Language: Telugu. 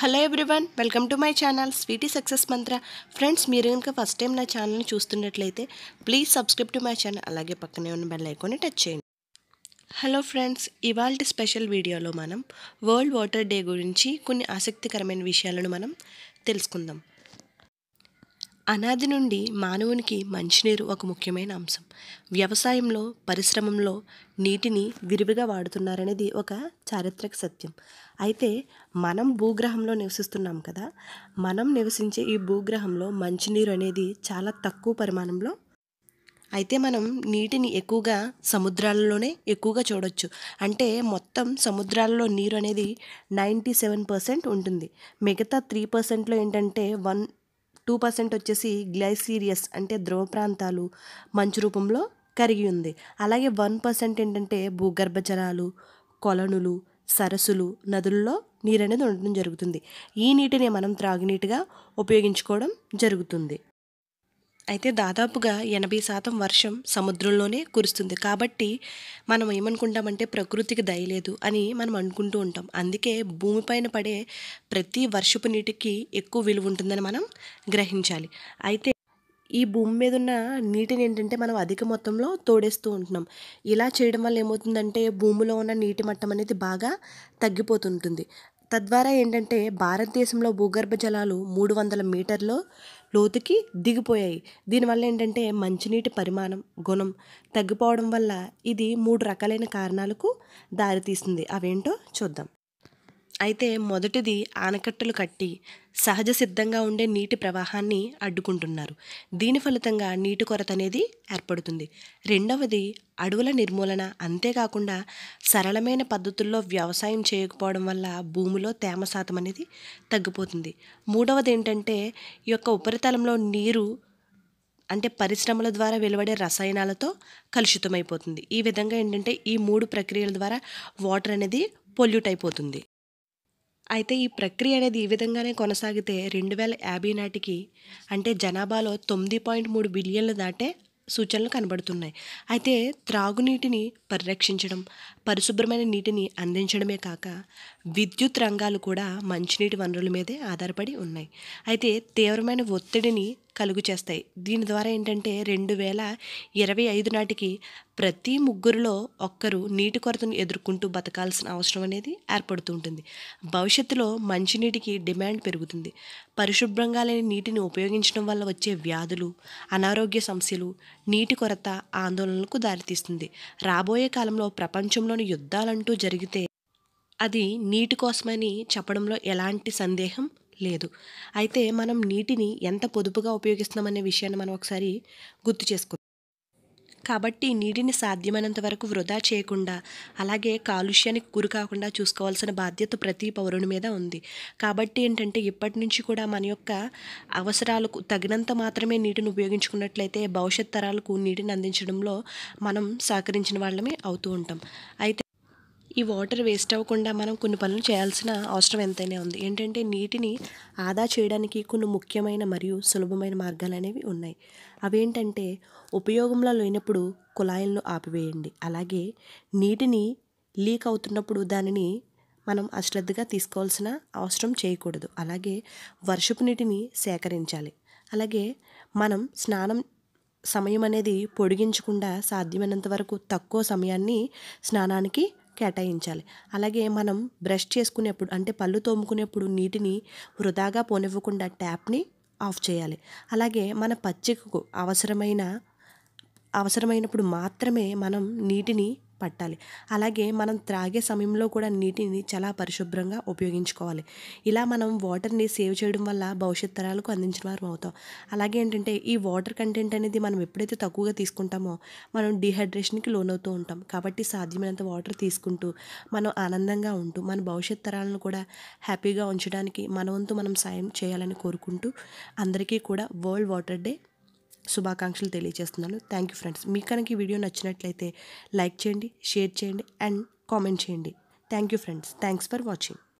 hello everyone welcome to my channel sweety success mantra friends మీరు కనుక ఫస్ట్ టైం నా ఛానల్ని చూస్తున్నట్లయితే please subscribe to my channel అలాగే పక్కనే ఉన్న బెల్ ఐకాన్ని టచ్ చేయండి హలో ఫ్రెండ్స్ ఇవాళ స్పెషల్ వీడియోలో మనం వరల్డ్ వాటర్ డే గురించి కొన్ని ఆసక్తికరమైన విషయాలను మనం తెలుసుకుందాం అనాది నుండి మానవునికి మంచినీరు ఒక ముఖ్యమైన అంశం వ్యవసాయంలో పరిశ్రమల్లో నీటిని విరివిగా వాడుతున్నారనేది ఒక చారిత్రక సత్యం అయితే మనం భూగ్రహంలో నివసిస్తున్నాం కదా మనం నివసించే ఈ భూగ్రహంలో మంచినీరు అనేది చాలా తక్కువ పరిమాణంలో అయితే మనం నీటిని ఎక్కువగా సముద్రాలలోనే ఎక్కువగా చూడొచ్చు అంటే మొత్తం సముద్రాలలో నీరు అనేది నైంటీ సెవెన్ పర్సెంట్ ఉంటుంది మిగతా త్రీ పర్సెంట్లో ఏంటంటే వన్ టూ పర్సెంట్ వచ్చేసి గ్లైసీరియస్ అంటే ధ్రువ ప్రాంతాలు మంచు రూపంలో కరిగి ఉంది అలాగే వన్ పర్సెంట్ ఏంటంటే భూగర్భ జలాలు కొలనులు సరస్సులు నదుల్లో నీరు అనేది ఉండడం జరుగుతుంది ఈ నీటిని మనం త్రాగునీటిగా ఉపయోగించుకోవడం జరుగుతుంది అయితే దాదాపుగా ఎనభై శాతం వర్షం సముద్రంలోనే కురుస్తుంది కాబట్టి మనం ఏమనుకుంటామంటే ప్రకృతికి దయలేదు అని మనం అనుకుంటూ ఉంటాం అందుకే భూమిపైన పడే ప్రతి వర్షపు నీటికి ఎక్కువ విలువ ఉంటుందని మనం గ్రహించాలి అయితే ఈ భూమి మీద ఉన్న నీటిని ఏంటంటే మనం అధిక మొత్తంలో తోడేస్తూ ఉంటున్నాం ఇలా చేయడం వల్ల ఏమవుతుందంటే భూమిలో ఉన్న నీటి మట్టం అనేది బాగా తగ్గిపోతుంటుంది తద్వారా ఏంటంటే భారతదేశంలో భూగర్భ జలాలు మూడు వందల మీటర్ల లోతుకి దిగిపోయాయి దీనివల్ల ఏంటంటే మంచినీటి పరిమాణం గుణం తగ్గిపోవడం వల్ల ఇది మూడు రకాలైన కారణాలకు దారితీస్తుంది అవేంటో చూద్దాం అయితే మొదటిది ఆనకట్టలు కట్టి సహజ సిద్ధంగా ఉండే నీటి ప్రవాహాన్ని అడ్డుకుంటున్నారు దీని ఫలితంగా నీటి కొరత అనేది ఏర్పడుతుంది రెండవది అడవుల నిర్మూలన అంతేకాకుండా సరళమైన పద్ధతుల్లో వ్యవసాయం చేయకపోవడం వల్ల భూమిలో తేమ శాతం అనేది తగ్గిపోతుంది మూడవది ఏంటంటే ఈ యొక్క ఉపరితలంలో నీరు అంటే పరిశ్రమల ద్వారా వెలువడే రసాయనాలతో కలుషితమైపోతుంది ఈ విధంగా ఏంటంటే ఈ మూడు ప్రక్రియల ద్వారా వాటర్ అనేది పొల్యూట్ అయిపోతుంది అయితే ఈ ప్రక్రియ అనేది ఈ విధంగానే కొనసాగితే రెండు వేల యాభై నాటికి అంటే జనాభాలో తొమ్మిది పాయింట్ మూడు బిలియన్లు దాటే సూచనలు కనబడుతున్నాయి అయితే త్రాగునీటిని పరిరక్షించడం పరిశుభ్రమైన నీటిని అందించడమే కాక విద్యుత్ రంగాలు కూడా మంచినీటి వనరుల మీదే ఆధారపడి ఉన్నాయి అయితే తీవ్రమైన ఒత్తిడిని కలుగు చేస్తాయి దీని ద్వారా ఏంటంటే రెండు వేల ఇరవై ఐదు నాటికి ప్రతి ముగ్గురులో ఒక్కరు నీటి కొరతను ఎదుర్కొంటూ బతకాల్సిన అవసరం అనేది ఏర్పడుతూ ఉంటుంది భవిష్యత్తులో మంచినీటికి డిమాండ్ పెరుగుతుంది పరిశుభ్రంగా లేని నీటిని ఉపయోగించడం వల్ల వచ్చే వ్యాధులు అనారోగ్య సమస్యలు నీటి కొరత ఆందోళనలకు దారితీస్తుంది రాబోయే కాలంలో ప్రపంచంలోని యుద్ధాలంటూ జరిగితే అది నీటి కోసమని చెప్పడంలో ఎలాంటి సందేహం లేదు అయితే మనం నీటిని ఎంత పొదుపుగా ఉపయోగిస్తున్నామనే విషయాన్ని మనం ఒకసారి గుర్తు చేసుకుందాం కాబట్టి నీటిని సాధ్యమైనంత వరకు వృధా చేయకుండా అలాగే కాలుష్యానికి గురి కాకుండా చూసుకోవాల్సిన బాధ్యత ప్రతి పౌరుని మీద ఉంది కాబట్టి ఏంటంటే ఇప్పటి నుంచి కూడా మన యొక్క అవసరాలకు తగినంత మాత్రమే నీటిని ఉపయోగించుకున్నట్లయితే భవిష్యత్ తరాలకు నీటిని అందించడంలో మనం సహకరించిన వాళ్ళమే అవుతూ ఉంటాం అయితే ఈ వాటర్ వేస్ట్ అవ్వకుండా మనం కొన్ని పనులు చేయాల్సిన అవసరం ఎంతైనా ఉంది ఏంటంటే నీటిని ఆదా చేయడానికి కొన్ని ముఖ్యమైన మరియు సులభమైన మార్గాలు అనేవి ఉన్నాయి అవేంటంటే ఉపయోగంలో లేనప్పుడు కుళాయిలను ఆపివేయండి అలాగే నీటిని లీక్ అవుతున్నప్పుడు దానిని మనం అశ్రద్ధగా తీసుకోవాల్సిన అవసరం చేయకూడదు అలాగే వర్షపు నీటిని సేకరించాలి అలాగే మనం స్నానం సమయం అనేది పొడిగించకుండా సాధ్యమైనంత వరకు తక్కువ సమయాన్ని స్నానానికి కేటాయించాలి అలాగే మనం బ్రష్ చేసుకునేప్పుడు అంటే పళ్ళు తోముకునేప్పుడు నీటిని వృధాగా పోనివ్వకుండా ట్యాప్ని ఆఫ్ చేయాలి అలాగే మన పచ్చికకు అవసరమైన అవసరమైనప్పుడు మాత్రమే మనం నీటిని పట్టాలి అలాగే మనం త్రాగే సమయంలో కూడా నీటిని చాలా పరిశుభ్రంగా ఉపయోగించుకోవాలి ఇలా మనం వాటర్ని సేవ్ చేయడం వల్ల భవిష్యత్ తరాలకు అందించిన వారు అవుతాం అలాగే ఏంటంటే ఈ వాటర్ కంటెంట్ అనేది మనం ఎప్పుడైతే తక్కువగా తీసుకుంటామో మనం డిహైడ్రేషన్కి లోనవుతూ ఉంటాం కాబట్టి సాధ్యమైనంత వాటర్ తీసుకుంటూ మనం ఆనందంగా ఉంటూ మన భవిష్యత్ తరాలను కూడా హ్యాపీగా ఉంచడానికి మన వంతు మనం సాయం చేయాలని కోరుకుంటూ అందరికీ కూడా వరల్డ్ వాటర్ డే శుభాకాంక్షలు తెలియజేస్తున్నాను థ్యాంక్ యూ ఫ్రెండ్స్ మీకు కనుక ఈ వీడియో నచ్చినట్లయితే లైక్ చేయండి షేర్ చేయండి అండ్ కామెంట్ చేయండి thank you friends thanks for watching